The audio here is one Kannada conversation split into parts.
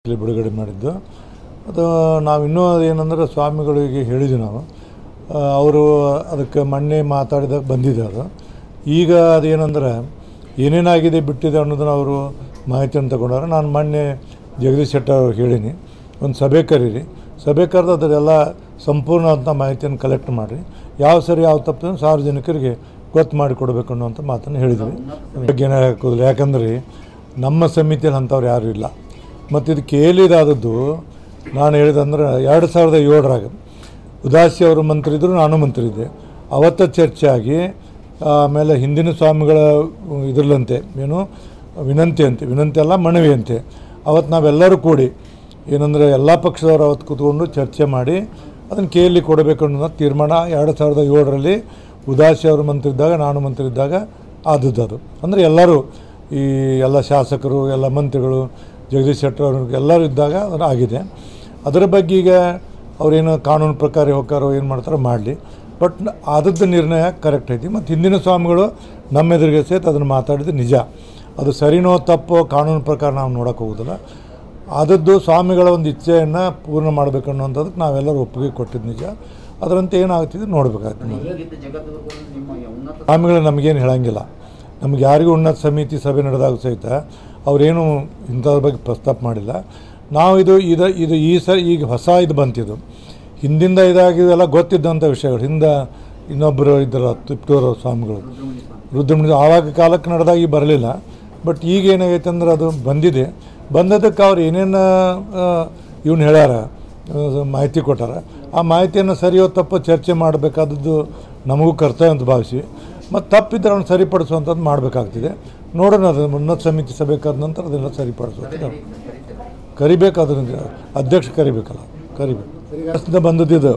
ಇಲ್ಲಿ ಬಿಡುಗಡೆ ಮಾಡಿದ್ದು ಅದು ನಾವು ಇನ್ನೂ ಏನಂದ್ರೆ ಸ್ವಾಮಿಗಳಿಗೆ ಹೇಳಿದ್ವಿ ನಾವು ಆ, ಅವರು ಅದಕ್ಕೆ ಮೊನ್ನೆ ಮಾತಾಡಿದಾಗ ಬಂದಿದ್ದಾರೆ ಈಗ ಅದೇನಂದ್ರೆ ಏನೇನಾಗಿದೆ ಬಿಟ್ಟಿದೆ ಅನ್ನೋದನ್ನ ಅವರು ಮಾಹಿತಿಯನ್ನು ತಗೊಂಡಾರ ನಾನು ಮೊನ್ನೆ ಜಗದೀಶ್ ಶೆಟ್ಟರ್ ಅವ್ರಿಗೆ ಹೇಳೀನಿ ಒಂದು ಸಭೆ ಕರೀರಿ ಸಭೆ ಕರೆದು ಅದರೆಲ್ಲ ಸಂಪೂರ್ಣವಾದಂಥ ಮಾಹಿತಿಯನ್ನು ಕಲೆಕ್ಟ್ ಮಾಡಿರಿ ಯಾವ ಸರಿ ಯಾವ ತಪ್ಪು ಸಾರ್ವಜನಿಕರಿಗೆ ಗೊತ್ತು ಮಾಡಿ ಕೊಡಬೇಕು ಅನ್ನೋಂಥ ಮಾತನ್ನು ಹೇಳಿದ್ವಿ ಬಗ್ಗೆ ಏನು ಹಾಕೋದಿಲ್ಲ ಯಾಕಂದ್ರೆ ನಮ್ಮ ಸಮಿತಿಯಲ್ಲಿ ಅಂಥವ್ರು ಯಾರೂ ಇಲ್ಲ ಮತ್ತು ಇದು ಕೇಳಿದಾದದ್ದು ನಾನು ಹೇಳಿದಂದ್ರೆ ಎರಡು ಸಾವಿರದ ಏಳರಾಗ ಉದಾಸಿ ಅವರು ಮಂತ್ರಿ ಇದ್ದರು ನಾನು ಮಂತ್ರಿ ಇದ್ದೆ ಅವತ್ತ ಚರ್ಚೆ ಆಗಿ ಆಮೇಲೆ ಹಿಂದಿನ ಸ್ವಾಮಿಗಳ ಇದರಲ್ಲಂತೆ ಏನು ವಿನಂತಿ ಅಂತೆ ವಿನಂತಿ ಅಲ್ಲ ಮನವಿ ಅಂತೆ ಅವತ್ತು ನಾವೆಲ್ಲರೂ ಕೂಡಿ ಏನಂದರೆ ಎಲ್ಲ ಪಕ್ಷದವರು ಅವತ್ತು ಕೂತ್ಕೊಂಡು ಚರ್ಚೆ ಮಾಡಿ ಅದನ್ನು ಕೇಳಿ ಕೊಡಬೇಕು ಅನ್ನೋ ತೀರ್ಮಾನ ಎರಡು ಸಾವಿರದ ಏಳರಲ್ಲಿ ಉದಾಸಿ ಅವರು ಮಂತ್ರಿ ಇದ್ದಾಗ ನಾನು ಮಂತ್ರಿ ಇದ್ದಾಗ ಆದದ್ದು ಅದು ಅಂದರೆ ಎಲ್ಲರೂ ಈ ಎಲ್ಲ ಶಾಸಕರು ಎಲ್ಲ ಮಂತ್ರಿಗಳು ಜಗದೀಶ್ ಶೆಟ್ಟರ್ ಅವರು ಎಲ್ಲರೂ ಇದ್ದಾಗ ಅದು ಆಗಿದೆ ಅದರ ಬಗ್ಗೆ ಈಗ ಅವರೇನು ಕಾನೂನು ಪ್ರಕಾರ ಹೋಗ್ತಾರೋ ಏನು ಮಾಡ್ತಾರೋ ಮಾಡಲಿ ಬಟ್ ಆದದ್ದು ನಿರ್ಣಯ ಕರೆಕ್ಟ್ ಐತಿ ಮತ್ತು ಹಿಂದಿನ ಸ್ವಾಮಿಗಳು ನಮ್ಮ ಎದುರಿಗೆ ಸಹಿತ ಅದನ್ನು ಮಾತಾಡಿದ್ದು ನಿಜ ಅದು ಸರಿನೋ ತಪ್ಪೋ ಕಾನೂನು ಪ್ರಕಾರ ನಾವು ನೋಡೋಕೆ ಹೋಗೋದಿಲ್ಲ ಆದದ್ದು ಸ್ವಾಮಿಗಳ ಒಂದು ಇಚ್ಛೆಯನ್ನು ಪೂರ್ಣ ಮಾಡಬೇಕು ಅನ್ನೋಂಥದ್ದಕ್ಕೆ ನಾವೆಲ್ಲರೂ ಒಪ್ಪಿಗೆ ಕೊಟ್ಟಿದ್ದು ನಿಜ ಅದರಂತೆ ಏನಾಗ್ತಿದೆ ನೋಡಬೇಕಾಗ್ತದೆ ನಾವು ಇವಾಗಿದ್ದ ಜಗದ್ಗುರುಗಳು ನಿಮ್ಮ ಉನ್ನತ ಸ್ವಾಮಿಗಳು ನಮಗೇನು ಹೇಳಂಗಿಲ್ಲ ನಮ್ಗೆ ಯಾರಿಗೂ ಉನ್ನತ ಸಮಿತಿ ಸಭೆ ನಡೆದಾಗ ಸಹಿತ ಅವರೇನು ಇಂಥದ್ರ ಬಗ್ಗೆ ಪ್ರಸ್ತಾಪ ಮಾಡಿಲ್ಲ ನಾವು ಇದು ಇದು ಇದು ಈ ಸ ಈಗ ಹೊಸ ಇದು ಬಂತಿದ್ದು ಹಿಂದಿಂದ ಇದಾಗಿದೆಲ್ಲ ಗೊತ್ತಿದ್ದಂಥ ವಿಷಯಗಳು ಹಿಂದೆ ಇನ್ನೊಬ್ಬರು ಇದ್ದರ ತಿಪ್ಟೂರು ಸ್ವಾಮಿಗಳು ರುದ್ರಮುನಿ ಆವಾಗ ಕಾಲಕ್ಕೆ ನಡೆದಾಗ ಈಗ ಬರಲಿಲ್ಲ ಬಟ್ ಈಗ ಏನಾಗೈತೆ ಅಂದ್ರೆ ಅದು ಬಂದಿದೆ ಬಂದದಕ್ಕೆ ಅವ್ರು ಏನೇನು ಇವ್ನು ಹೇಳ್ಯಾರ ಆ, ಮಾಹಿತಿ ಕೊಟ್ಟಾರ ಆ ಮಾಹಿತಿಯನ್ನು ಸರಿಯೋ ತಪ್ಪು ಚರ್ಚೆ ಮಾಡಬೇಕಾದದ್ದು ನಮಗೂ ಕರ್ತವ್ಯ ಅಂತ ಭಾವಿಸಿ ಮತ್ತು ತಪ್ಪಿದ್ರೆ ಅವ್ನು ಸರಿಪಡಿಸುವಂಥದ್ದು ಮಾಡಬೇಕಾಗ್ತಿದೆ ನೋಡೋಣ ಅದು ಉನ್ನತ ಸಮಿತಿ ಸಭೆ ಕರೆದ ನಂತರ ಅದನ್ನೆಲ್ಲ ಸರಿಪಡಿಸುತ್ತೆ ಕರಿಬೇಕು ಅದನ್ನ ಅಧ್ಯಕ್ಷ ಕರಿಬೇಕಲ್ಲ ಕರಿಬೇಕು ವರ್ಷದಿಂದ ಬಂದದ್ದಿದು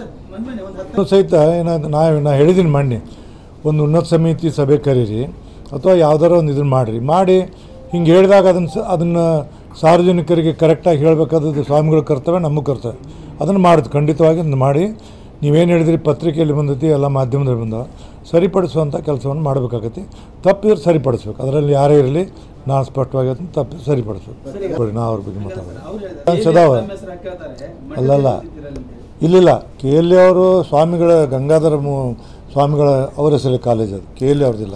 ಇನ್ನು ಸಹಿತ ಏನಾದ್ರು ನಾ ನಾ ಹೇಳಿದ್ದೀನಿ ಮೊನ್ನೆ ಒಂದು ಉನ್ನತ ಸಮಿತಿ ಸಭೆ ಕರೀರಿ ಅಥವಾ ಯಾವ್ದಾರ ಒಂದು ಇದನ್ನು ಮಾಡಿರಿ ಮಾಡಿ ಹಿಂಗೆ ಹೇಳಿದಾಗ ಅದನ್ನು ಸ ಅದನ್ನು ಸಾರ್ವಜನಿಕರಿಗೆ ಕರೆಕ್ಟಾಗಿ ಹೇಳಬೇಕಾದದ್ದು ಸ್ವಾಮಿಗಳ ಕರ್ತವ್ಯ ನಮ್ಮ ಕರ್ತವ್ಯ ಅದನ್ನು ಮಾಡಿದ್ ಖಂಡಿತವಾಗಿ ಅದನ್ನು ಮಾಡಿ ನೀವೇನು ಹೇಳಿದ್ರಿ ಪತ್ರಿಕೆಯಲ್ಲಿ ಬಂದೈತಿ ಎಲ್ಲ ಮಾಧ್ಯಮದಲ್ಲಿ ಬಂದವ ಸರಿಪಡಿಸುವಂಥ ಕೆಲಸವನ್ನು ಮಾಡಬೇಕಾಗತ್ತೆ ತಪ್ಪಿದ್ರೆ ಸರಿಪಡಿಸ್ಬೇಕು ಅದರಲ್ಲಿ ಯಾರೇ ಇರಲಿ ನಾನು ಸ್ಪಷ್ಟವಾಗಿ ಅದನ್ನು ತಪ್ಪಿದ್ರೆ ಸರಿಪಡಿಸ್ಬೇಕು ನೋಡಿ ನಾ ಅವ್ರ ಬಗ್ಗೆ ಮಾತಾಡೋದು ಸದಾವ ಅಲ್ಲಲ್ಲ ಇಲ್ಲಿಲ್ಲ ಕೆ ಎಲ್ ಎ ಅವರು ಸ್ವಾಮಿಗಳ ಗಂಗಾಧರ ಮು- ಸ್ವಾಮಿಗಳ ಅವರ ಹೆಸರು ಕಾಲೇಜ್ ಅದು ಕೆ ಎಲ್ ಎ ಅವ್ರದ್ದಿಲ್ಲ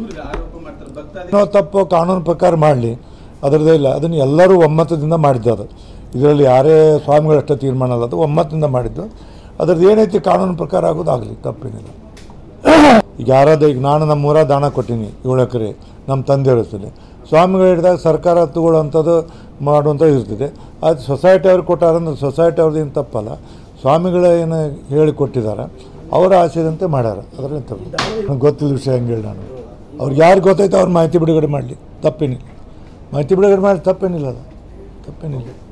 ಏನೋ ತಪ್ಪು ಕಾನೂನು ಪ್ರಕಾರ ಮಾಡಲಿ ಅದರದ್ದೇ ಇಲ್ಲ ಅದನ್ನು ಎಲ್ಲರೂ ಒಮ್ಮತದಿಂದ ಮಾಡಿದ್ದು ಅದು ಇದರಲ್ಲಿ ಯಾರೇ ಸ್ವಾಮಿಗಳಷ್ಟೇ ತೀರ್ಮಾನ ಅಲ್ಲ ಅದು ಒಮ್ಮತದಿಂದ ಮಾಡಿದ್ದು ಅದ್ರದ್ದು ಏನೈತಿ ಕಾನೂನು ಪ್ರಕಾರ ಆಗೋದು ಆಗಲಿ ತಪ್ಪೇನಿಲ್ಲ ಈಗ ಯಾರಾದ ಈಗ ನಾನು ನಮ್ಮ ಊರ ದಾನ ಕೊಟ್ಟೀನಿ ಏಳು ಎಕರೆ ನಮ್ಮ ತಂದೆಯವ್ರ ಹೆಸರಲ್ಲಿ ಸ್ವಾಮಿಗಳು ಹಿಡಿದಾಗ ಸರ್ಕಾರ ತಗೊಳ್ಳೋವಂಥದ್ದು ಮಾಡುವಂಥದ್ದು ಇರ್ತದೆ ಅದು ಸೊಸೈಟಿ ಅವ್ರು ಕೊಟ್ಟಾರಂದ್ರೆ ಸೊಸೈಟಿ ಅವ್ರದ್ದು ಏನು ತಪ್ಪಲ್ಲ ಸ್ವಾಮಿಗಳ ಏನು ಹೇಳಿ ಕೊಟ್ಟಿದ್ದಾರೆ ಅವರ ಆಶಯದಂತೆ ಮಾಡ್ಯಾರ ಅದರಲ್ಲಿ ತಪ್ಪು ನಂಗೆ ಗೊತ್ತಿಲ್ಲ ವಿಷಯ ಹಂಗೆ ಹೇಳಿ ನಾನು ಅವ್ರಿಗೆ ಯಾರು ಗೊತ್ತೈತೆ ಅವ್ರು ಮಾಹಿತಿ ಬಿಡುಗಡೆ ಮಾಡಲಿ ತಪ್ಪೇನಿಲ್ಲ ಮಾಹಿತಿ ಬಿಡುಗಡೆ ಮಾಡಿ ತಪ್ಪೇನಿಲ್ಲ ಅದು ತಪ್ಪೇನಿಲ್ಲ